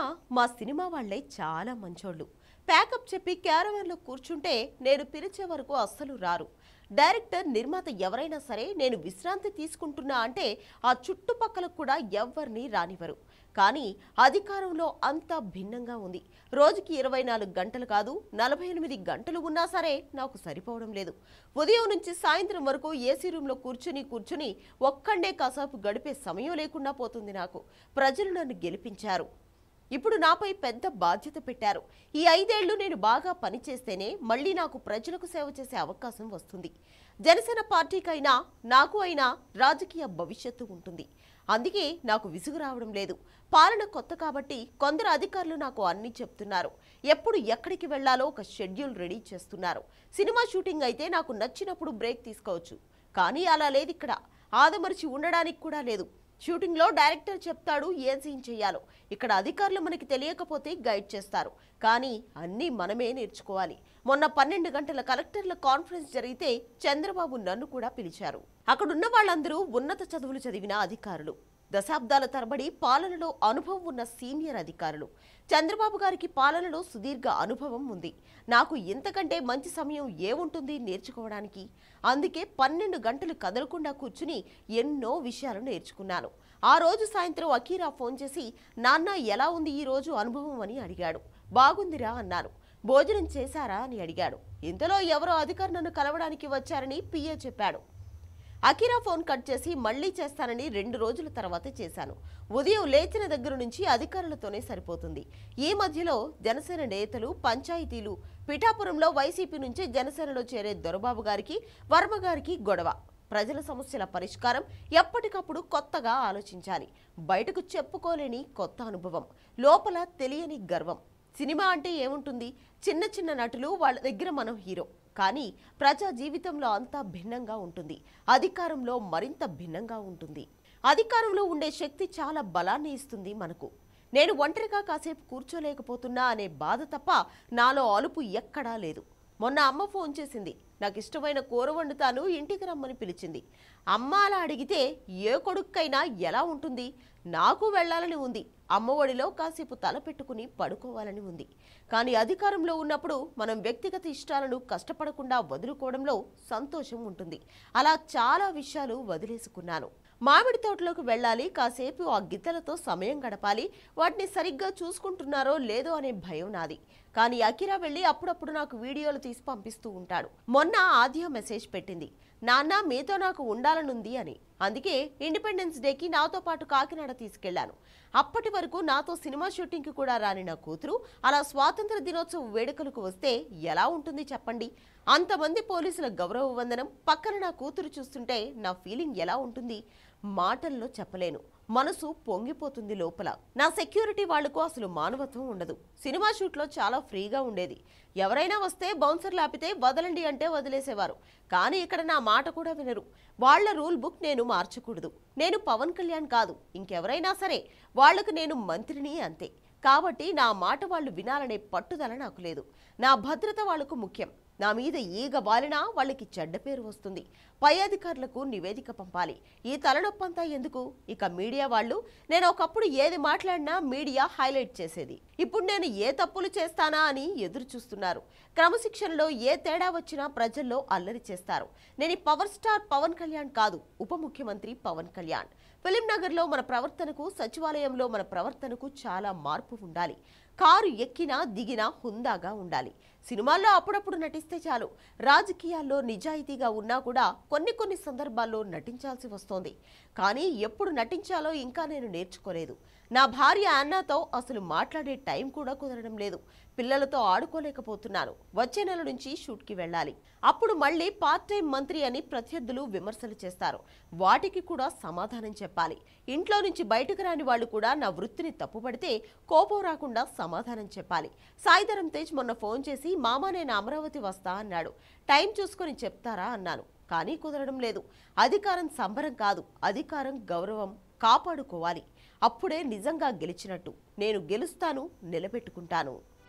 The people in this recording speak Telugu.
మా సినిమా వాళ్ళే చాలా మంచోళ్ళు ప్యాకప్ చెప్పి క్యారవాన్లో కూర్చుంటే నేను పిలిచే వరకు అస్సలు రారు డైరెక్టర్ నిర్మాత ఎవరైనా సరే నేను విశ్రాంతి తీసుకుంటున్నా అంటే ఆ చుట్టుపక్కల కూడా ఎవ్వరిని రానివ్వరు కానీ అధికారంలో అంతా భిన్నంగా ఉంది రోజుకి ఇరవై నాలుగు గంటలు కాదు నలభై ఎనిమిది గంటలు ఉన్నా సరే నాకు సరిపోవడం లేదు ఉదయం నుంచి సాయంత్రం వరకు ఏసీ రూమ్లో కూర్చుని కూర్చుని ఒక్కండే కాసేపు గడిపే సమయం లేకుండా పోతుంది నాకు ప్రజలు నన్ను గెలిపించారు ఇప్పుడు నాపై పెద్ద బాధ్యత పెట్టారు ఈ ఐదేళ్లు నేను బాగా పనిచేస్తేనే మళ్ళీ నాకు ప్రజలకు సేవ చేసే అవకాశం వస్తుంది జనసేన పార్టీకైనా నాకు అయినా రాజకీయ భవిష్యత్తు ఉంటుంది అందుకే నాకు విసుగు రావడం లేదు పాలన కొత్త కాబట్టి కొందరు అధికారులు నాకు అన్ని చెప్తున్నారు ఎప్పుడు ఎక్కడికి వెళ్లాలో ఒక షెడ్యూల్ రెడీ చేస్తున్నారు సినిమా షూటింగ్ అయితే నాకు నచ్చినప్పుడు బ్రేక్ తీసుకోవచ్చు కానీ అలా లేదు ఇక్కడ ఆదమరిచి ఉండడానికి కూడా లేదు షూటింగ్లో డైరెక్టర్ చెప్తాడు ఏం సీన్ చేయాలో ఇక్కడ అధికారులు మనకి తెలియకపోతే గైడ్ చేస్తారు కానీ అన్నీ మనమే నేర్చుకోవాలి మొన్న పన్నెండు గంటల కలెక్టర్ల కాన్ఫరెన్స్ జరిగితే చంద్రబాబు నన్ను కూడా పిలిచారు అక్కడున్న వాళ్ళందరూ ఉన్నత చదువులు చదివిన అధికారులు దశాబ్దాల తరబడి పాలనలో అనుభవం ఉన్న సీనియర్ అధికారులు చంద్రబాబు గారికి పాలనలో సుదీర్ఘ అనుభవం ఉంది నాకు ఇంతకంటే మంచి సమయం ఏముంటుంది నేర్చుకోవడానికి అందుకే పన్నెండు గంటలు కదలకుండా కూర్చుని ఎన్నో విషయాలు నేర్చుకున్నాను ఆ రోజు సాయంత్రం అకీరా ఫోన్ చేసి నాన్న ఎలా ఉంది ఈ రోజు అనుభవం అని అడిగాడు బాగుందిరా అన్నాను భోజనం చేశారా అని అడిగాడు ఇంతలో ఎవరో అధికారి నన్ను కలవడానికి వచ్చారని పిఏ చెప్పాడు అకిరా ఫోన్ కట్ చేసి మళ్ళీ చేస్తానని రెండు రోజుల తర్వాత చేశాను ఉదయం లేచిన దగ్గర నుంచి అధికారులతోనే సరిపోతుంది ఈ మధ్యలో జనసేన నేతలు పంచాయతీలు పిఠాపురంలో వైసీపీ నుంచి జనసేనలో చేరే దొరబాబు గారికి వర్మ గారికి గొడవ ప్రజల సమస్యల పరిష్కారం ఎప్పటికప్పుడు కొత్తగా ఆలోచించాలి బయటకు చెప్పుకోలేని కొత్త అనుభవం లోపల తెలియని గర్వం సినిమా అంటే ఏముంటుంది చిన్న చిన్న నటులు వాళ్ళ దగ్గర మనం హీరో కానీ ప్రజా జీవితంలో అంతా భిన్నంగా ఉంటుంది అధికారంలో మరింత భిన్నంగా ఉంటుంది అధికారంలో ఉండే శక్తి చాలా బలాన్ని ఇస్తుంది మనకు నేను ఒంటరిగా కాసేపు కూర్చోలేకపోతున్నా అనే బాధ తప్ప నాలో అలుపు ఎక్కడా లేదు మొన్న అమ్మ ఫోన్ చేసింది నాకు ఇష్టమైన కూర వండుతాను ఇంటికి రమ్మని పిలిచింది అమ్మ అలా అడిగితే ఏ కొడుక్కైనా ఎలా ఉంటుంది నాకు వెళ్ళాలని ఉంది అమ్మ ఒడిలో కాసేపు తల పెట్టుకుని పడుకోవాలని ఉంది కానీ అధికారంలో ఉన్నప్పుడు మనం వ్యక్తిగత ఇష్టాలను కష్టపడకుండా వదులుకోవడంలో సంతోషం ఉంటుంది అలా చాలా విషయాలు వదిలేసుకున్నాను మామిడి తోటలోకి వెళ్ళాలి కాసేపు ఆ గిత్తలతో సమయం గడపాలి వాటిని సరిగ్గా చూసుకుంటున్నారో లేదో అనే భయం నాది కానీ అకిరా వెళ్ళి అప్పుడప్పుడు నాకు వీడియోలు తీసి పంపిస్తూ ఉంటాడు మొన్న ఆద్య మెసేజ్ పెట్టింది నాన్న మీతో నాకు ఉండాలనుంది అని అందుకే ఇండిపెండెన్స్ డేకి నాతో పాటు కాకినాడ తీసుకెళ్లాను అప్పటి వరకు నాతో సినిమా షూటింగ్కి కూడా రాని నా కూతురు అలా స్వాతంత్ర దినోత్సవ వేడుకలకు వస్తే ఎలా ఉంటుంది చెప్పండి అంతమంది పోలీసుల గౌరవ వందనం పక్కన నా కూతురు చూస్తుంటే నా ఫీలింగ్ ఎలా ఉంటుంది మాటల్లో చెప్పలేను మనసు పొంగిపోతుంది లోపల నా సెక్యూరిటీ వాళ్లకు అసలు మానవత్వం ఉండదు సినిమా షూట్లో చాలా ఫ్రీగా ఉండేది ఎవరైనా వస్తే బౌన్సర్లు ఆపితే వదలండి అంటే వదిలేసేవారు కానీ ఇక్కడ నా మాట కూడా వినరు వాళ్ళ రూల్ బుక్ నేను మార్చకూడదు నేను పవన్ కళ్యాణ్ కాదు ఇంకెవరైనా సరే వాళ్లకు నేను మంత్రిని అంతే కాబట్టి నా మాట వాళ్ళు వినాలనే పట్టుదల నాకు లేదు నా భద్రత వాళ్లకు ముఖ్యం నా మీద ఈగ బాలినా వాళ్ళకి చెడ్డ పేరు వస్తుంది పై అధికారులకు నివేదిక పంపాలి ఈ తలనొప్పంతా ఎందుకు ఇక మీడియా వాళ్ళు నేను ఒకప్పుడు ఏది మాట్లాడినా మీడియా హైలైట్ చేసేది ఇప్పుడు నేను ఏ తప్పులు చేస్తానా అని ఎదురు చూస్తున్నారు క్రమశిక్షణలో ఏ తేడా వచ్చినా ప్రజల్లో అల్లరి చేస్తారు నేను ఈ పవర్ స్టార్ పవన్ కళ్యాణ్ కాదు ఉప ముఖ్యమంత్రి పవన్ కళ్యాణ్ ఫిలిం నగర్లో మన ప్రవర్తనకు సచివాలయంలో మన ప్రవర్తనకు చాలా మార్పు ఉండాలి కారు ఎక్కినా దిగినా హుందాగా ఉండాలి సినిమాల్లో అప్పుడప్పుడు నటిస్తే చాలు రాజకీయాల్లో నిజాయితీగా ఉన్నా కూడా కొన్ని కొన్ని సందర్భాల్లో నటించాల్సి వస్తోంది కానీ ఎప్పుడు నటించాలో ఇంకా నేను నేర్చుకోలేదు నా భార్య అన్నాతో అసలు మాట్లాడే టైం కూడా కుదరడం లేదు పిల్లలతో ఆడుకోలేకపోతున్నాను వచ్చే నెల నుంచి షూట్కి వెళ్ళాలి అప్పుడు మళ్ళీ పార్ట్ టైం మంత్రి అని ప్రత్యర్థులు విమర్శలు చేస్తారు వాటికి కూడా సమాధానం చెప్పాలి ఇంట్లో నుంచి బయటకు రాని వాళ్ళు కూడా నా వృత్తిని తప్పుపడితే కోపం రాకుండా సమాధానం చెప్పాలి సాయిధరం తేజ్ మొన్న ఫోన్ చేసి మామ నేను అమరావతి వస్తా అన్నాడు టైం చూసుకొని చెప్తారా అన్నాను కానీ కుదరడం లేదు అధికారం సంబరం కాదు అధికారం గౌరవం కాపాడుకోవాలి అప్పుడే నిజంగా గెలిచినట్టు నేను గెలుస్తాను నిలబెట్టుకుంటాను